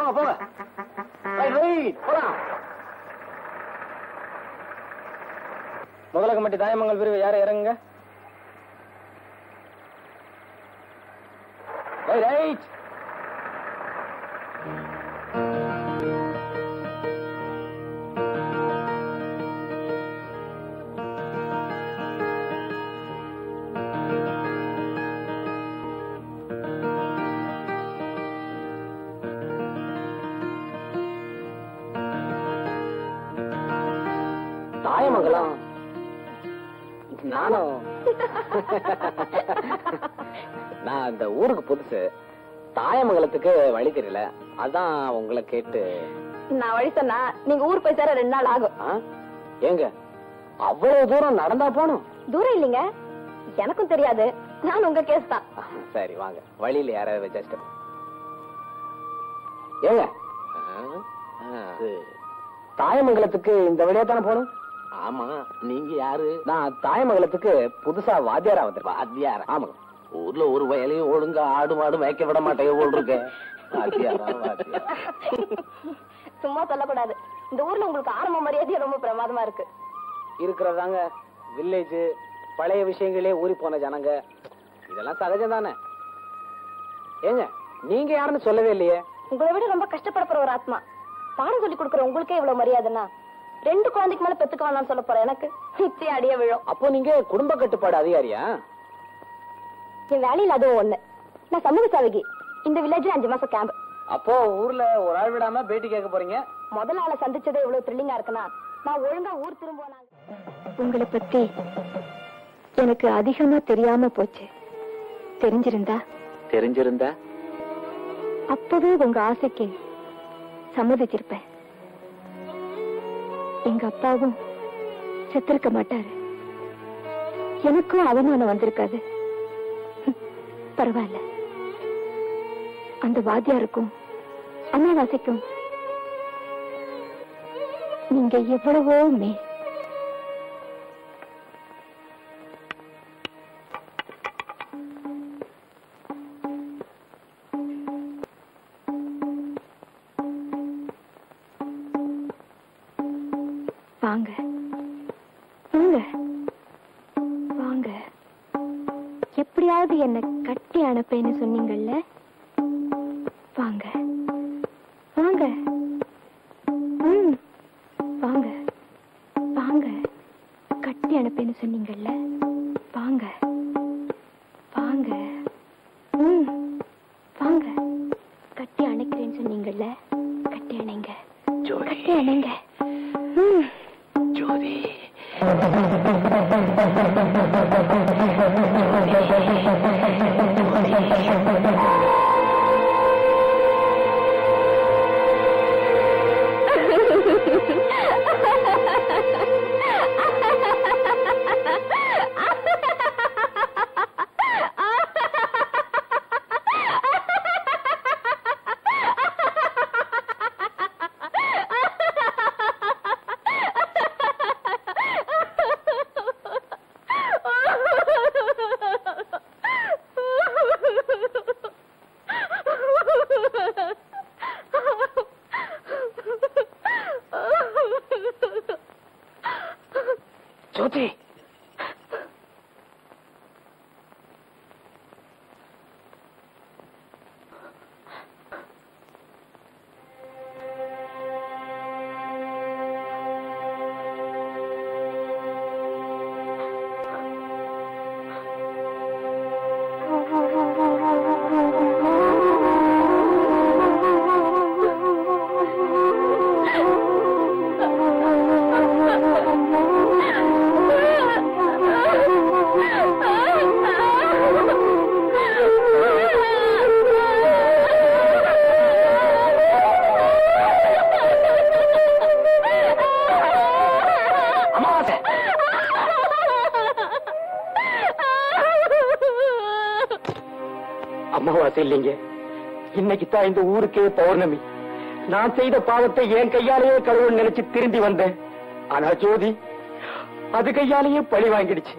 போங்க போங்க right right போலாம் முதல கமிட்டி தாயமங்கல் பிரிவு யாரும் இறங்குங்க ரைட் ரைட் தாயமங்கலம் நானும் நான் இந்த ஊருக்கு புதுசு தாயமங்கலத்துக்கு வழி தெரியல அதான் உங்களை கேட்டு நான் வழி சொன்னா நீங்க ஊர் போய் சேர ரெண்டு நாள் ஆகும் ஆ? ஏங்க அவ்வளவு தூரம் நடந்தா போனோம் தூரம் இல்லைங்க எனக்கும் தெரியாது நான் உங்க கேஸ் தான் சரி வாங்க வழியில யாராவது வச்சாச்சு ஏங்க இது தாயமங்கலத்துக்கு இந்த வழியா தானே போகணும் ஆமா நீங்க யாரு நான் தாயமங்கலத்துக்கு புதுசா வாத்தியாரா வந்திருப்பேன் வாத்தியாரா? ஆமாங்க ஊர்ல ஒரு வயலையும் ஒழுங்கா ஆடு மாடு மேய்க்க விட மாட்டேங்க போல் இருக்க வாத்தியாரா, வாத்தியாரா. சும்மா சொல்லக்கூடாது இந்த ஊர்ல உங்களுக்கு ஆரம்ப மரியாதையே ரொம்ப பிரமாதமா இருக்கு இருக்கிறதாங்க வில்லேஜ் பழைய விஷயங்களே ஊறி போன ஜனங்க இதெல்லாம் சகஜம் தானே ஏங்க நீங்க யாருன்னு சொல்லவே இல்லையே உங்களை விட ரொம்ப கஷ்டப்பட ஒரு ஆத்மா பாடம் சொல்லி கொடுக்குற உங்களுக்கே இவ்வளவு மரியாதைன்னா ரெண்டு குழந்தைக்கு மேல பெத்துக்க வேணாம்னு சொல்ல போறேன் எனக்கு நிச்சயம் அடிய விழும் அப்போ நீங்க குடும்ப கட்டுப்பாடு அதிகாரியா என் வேலையில அதுவும் ஒண்ணு நான் சமூக சேவகி இந்த வில்லேஜ்ல அஞ்சு மாசம் கேம்ப் அப்போ ஊர்ல ஒரு ஆள் விடாம பேட்டி கேட்க போறீங்க முதல் ஆளை சந்திச்சதே இவ்வளவு த்ரில்லிங்கா இருக்குன்னா நான் ஒழுங்கா ஊர் திரும்புவேன் உங்களை பத்தி எனக்கு அதிகமா தெரியாம போச்சு தெரிஞ்சிருந்தா தெரிஞ்சிருந்தா அப்பவே உங்க ஆசைக்கு சம்மதிச்சிருப்பேன் எங்க அப்பாவும் செத்திருக்க மாட்டாரு எனக்கும் அவமானம் வந்திருக்காது ஹம், பரவாயில்ல அந்த வாத்தியாருக்கும் அமாவாசைக்கும் நீங்க எவ்வளவோ மே வாங்க வாங்க வாங்க எப்படியாவது என்ன கட்டி அனுப்பேன்னு சொன்னீங்கல்ல வாங்க வாங்க ம் வாங்க வாங்க கட்டி அனுப்பேன்னு சொன்னீங்கல்ல வாங்க வாங்க ம் வாங்க கட்டி அணைக்கிறேன்னு சொன்னீங்கல்ல கட்டி அணைங்க கட்டி அணைங்க ம் ஜோதி அமாவாசை அமாவாசை இல்லைங்க இன்னைக்கு தான் இந்த ஊருக்கே பௌர்ணமி நான் செய்த பாவத்தை என் கையாலேயே கடவுள் நினைச்சு திரும்பி வந்தேன் ஆனா ஜோதி அது கையாலேயே பழி வாங்கிடுச்சு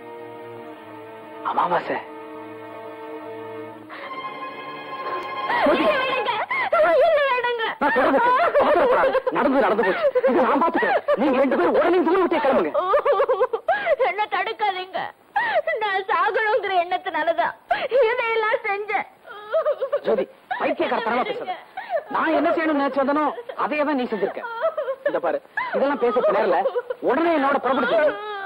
அமாவாசை ஜோதி, என்ன வேணுங்க நான் சொல்றது கேளு. அவசரப்படாத. நடந்து நடந்து போச்சு இது நான் பாத்துக்கிறேன் நீங்க ரெண்டு பேரும் உடனே தூர விட்டே கிளம்புங்க என்ன தடுக்காதீங்க நான் சாகணுங்கிற எண்ணத்தினாலதான் இதையெல்லாம் செஞ்சேன் ஜோதி பைத்தியக்காரத்தனமா பேசாத நான் என்ன செய்யணும்னு நினைச்சு வந்தனோ அதையே தான் நீ செஞ்சிருக்க இந்த பாரு இதெல்லாம் பேச நேரல உடனே என்னோட புறப்படுச்சு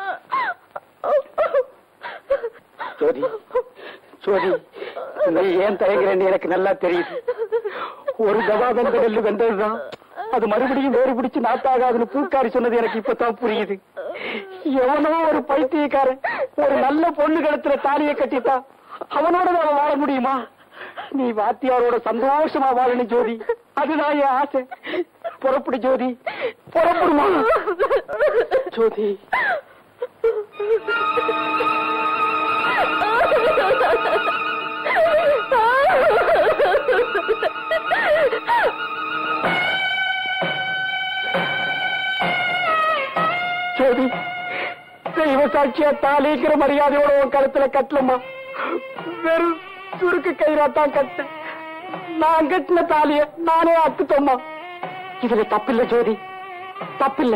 ஜோதி ஜோதி நீ ஏன் தயங்குறேன்னு எனக்கு நல்லா தெரியுது ஒரு கவாதம் கடல்ல வெந்ததுதான் அது மறுபடியும் வேறு பிடிச்சு நாத்தாகாதுன்னு பூக்காரி சொன்னது எனக்கு இப்பதான் புரியுது எவனோ ஒரு பைத்தியக்காரன் ஒரு நல்ல பொண்ணு கழுத்துல தாலியை கட்டிட்டான் அவனோட நாம வாழ முடியுமா நீ வாத்தியாரோட சந்தோஷமா வாழணும் ஜோதி அதுதான் என் ஆசை புறப்படு ஜோதி புறப்படுமா ஜோதி ஜோதி தெய்வ சாட்சியா தாலிக்கிற மரியாதையோட உன் கழுத்துல கட்டலம்மா வெறும் சுருக்கு கயிறாத்தான் கட்டு நான் கட்டின தாலிய நானே அத்துட்டோம்மா இதுல தப்பில்ல ஜோதி தப்பில்ல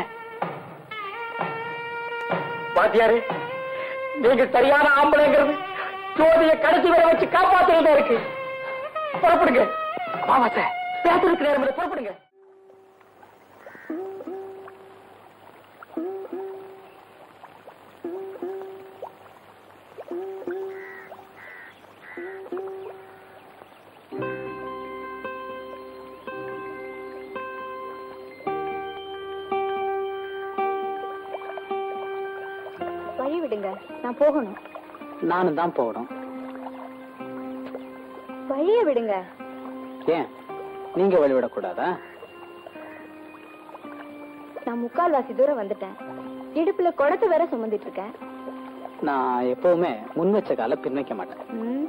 பாத்தியாரு நீங்க சரியான ஆம்பளைங்கிறது ஜோதிய கடைசி வரை வச்சு காப்பாத்துறதா இருக்கு புறப்படுங்க வாமா சார் பேசுறதுக்கு நேரம் இல்லை, புறப்படுங்க வழி விடுங்க நான் போகணும் நானும் தான் போகணும் வழிய விடுங்க ஏன் நீங்க வழிவிடக்கூடாதா நான் முக்கால்வாசி தூரம் வந்துட்டேன் இடுப்புல குடத்தை வேற சுமந்துட்டு இருக்கேன் நான் எப்பவுமே முன் வச்ச கால பின் வைக்க மாட்டேன் ம்.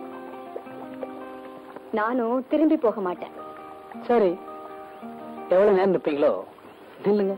நானும் திரும்பி போக மாட்டேன் சரி எவ்வளவு நேரம் நிப்பீங்களோ நில்லுங்க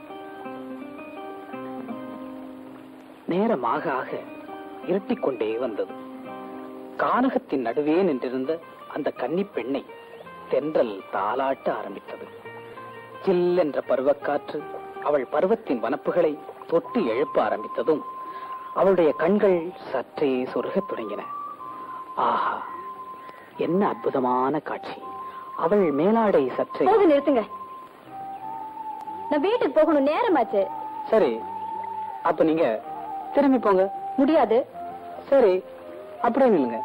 நேரமாக ஆக இருட்டிக் கொண்டே வந்தது கானகத்தின் நடுவே நின்றிருந்த அந்த கன்னிப் பெண்ணை தென்றல் தாளாட்ட ஆரம்பித்தது சில் என்ற பருவக்காற்று அவள் பருவத்தின் வனப்புகளை தொட்டு எழுப்ப ஆரம்பித்ததும் அவளுடைய கண்கள் சற்றே சொருகத் தொடங்கின ஆஹா என்ன அற்புதமான காட்சி அவள் மேலாடை சற்றே போக நிறுத்துங்க நான் வீட்டுக்கு போகணும் நேரமாச்சு சரி அப்ப நீங்க திரும்பி போங்க முடியாது சரி அப்படியே நில்லுங்க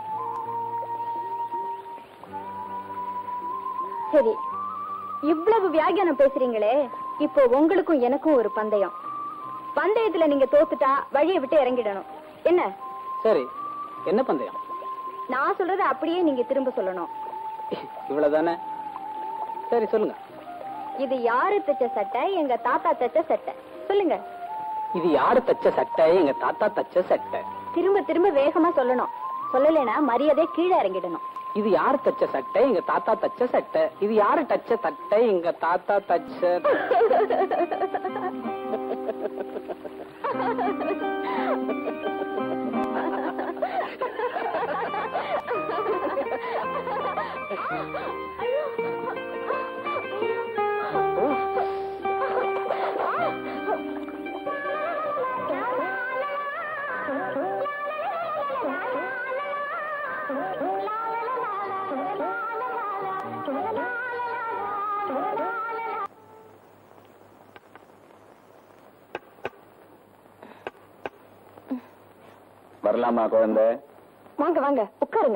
சரி இவ்வளவு வியாகியானம் பேசுறீங்களே இப்போ உங்களுக்கும் எனக்கும் ஒரு பந்தயம் பந்தயத்துல நீங்க தோத்துட்டா வழியை விட்டு இறங்கிடணும் என்ன சரி என்ன பந்தயம் நான் சொல்றத அப்படியே நீங்க திரும்ப சொல்லணும் இவ்வளவுதானே சரி சொல்லுங்க இது யாரு தச்ச சட்டை எங்க தாத்தா தச்ச சட்டை சொல்லுங்க இது யாரு தச்ச சட்டை எங்க தாத்தா தச்ச சட்டை திரும்ப திரும்ப வேகமா சொல்லணும் சொல்லலைன்னா மரியாதை கீழே இறங்கிடணும் இது யாரு தச்ச சட்டை எங்க தாத்தா தச்ச சட்டை இது யாரு தச்ச சட்டை எங்க தாத்தா தச்ச வரலாமா குழந்தை வாங்க வாங்க உட்காருங்க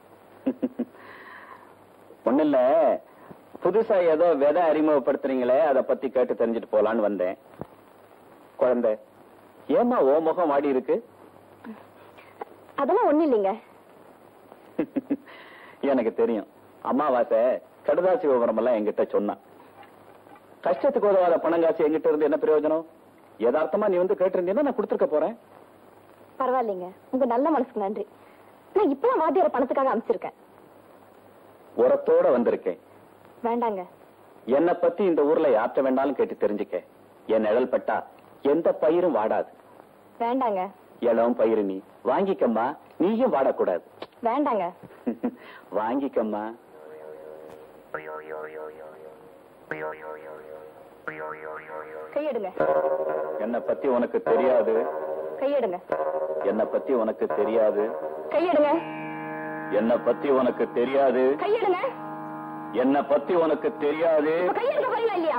ஒண்ணு இல்ல புதுசா ஏதோ விதை அறிமுகப்படுத்துறீங்களே அத பத்தி கேட்டு தெரிஞ்சுட்டு போலான்னு வந்தேன் குழந்தை ஏமா ஓ முகம் வாடி இருக்கு அதெல்லாம் ஒண்ணு இல்லைங்க எனக்கு தெரியும் அம்மாவாசை கடுதாசி விவரம் எல்லாம் என்கிட்ட சொன்னான் கஷ்டத்துக்கு உதவாத பணங்காசு என்கிட்ட இருந்து என்ன பிரயோஜனம் யதார்த்தமா நீ வந்து கேட்டிருந்தீங்கன்னா நான் கொடுத்துருக்க போறேன் பரவாயில்லைங்க உங்க நல்ல மனசுக்கு நன்றி நான் இப்பதான் வாத்தியார பணத்துக்காக அனுப்பிச்சிருக்கேன் உரத்தோட வந்திருக்கேன் வேண்டாங்க என்னை பத்தி இந்த ஊர்ல யார்ட்ட வேண்டாலும் கேட்டு தெரிஞ்சுக்க என் நிழல் பட்டா எந்த பயிரும் வாடாது வேண்டாங்க இளம் பயிரு நீ வாங்கிக்கம்மா நீயும் வாடக்கூடாது வேண்டாங்க வாங்கிக்கம்மா கையெடுங்க என்னை பத்தி உனக்கு தெரியாது கையெடுங்க என்னை பத்தி உனக்கு தெரியாது கையெடுங்க என்னை பத்தி உனக்கு தெரியாது கையெடுங்க என்னை பத்தி உனக்கு தெரியாது இப்ப கையெடுக்க போறீங்களா இல்லையா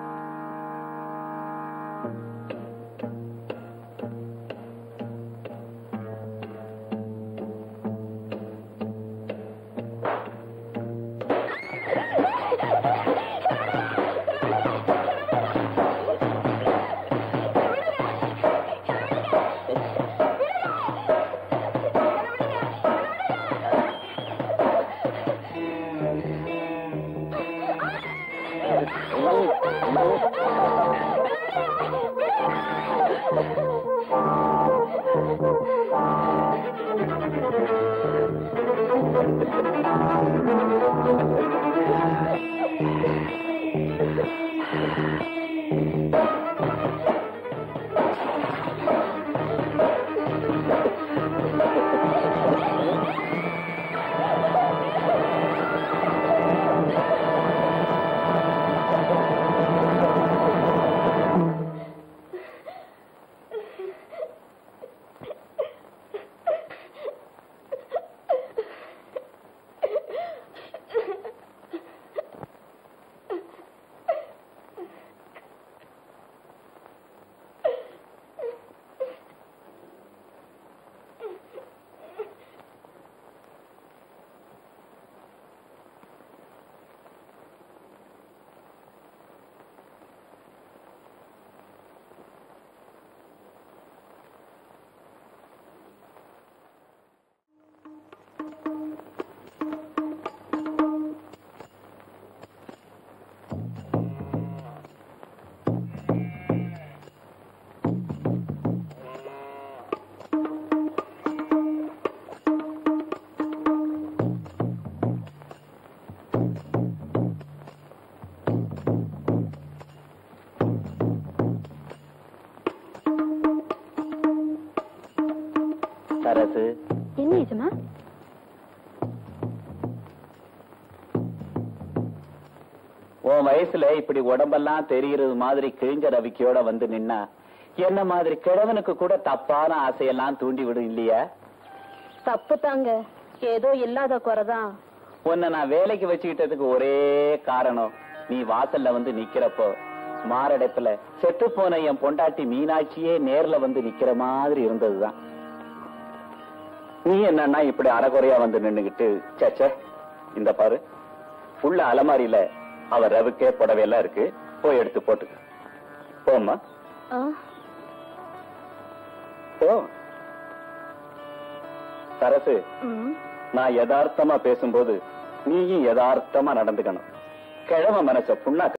சரசு என்ன ஏஜமா உன் வயசுல இப்படி உடம்பெல்லாம் தெரிகிறது மாதிரி கிழிஞ்ச ரவிக்கையோட வந்து நின்னா என்ன மாதிரி கிழவனுக்கு கூட தப்பான ஆசையெல்லாம் தூண்டி விடும் இல்லையா தப்பு தாங்க ஏதோ இல்லாத குறைதான் உன்னை நான் வேலைக்கு வச்சுக்கிட்டதுக்கு ஒரே காரணம் நீ வாசல்ல வந்து நிக்கிறப்போ மாரடைப்புல செத்து போன என் பொண்டாட்டி மீனாட்சியே நேர்ல வந்து நிக்கிற மாதிரி இருந்ததுதான் நீ என்னன்னா இப்படி அறகுறையா வந்து நின்னுகிட்டு சேச்சே இந்த பாரு உள்ள அலமாரியில அவ ரவுக்கே புடவையெல்லாம் இருக்கு போய் எடுத்து போட்டுக்க போம்மா போ சரசு நான் யதார்த்தமா பேசும்போது நீயும் யதார்த்தமா நடந்துக்கணும் கிழவ மனச புண்ணா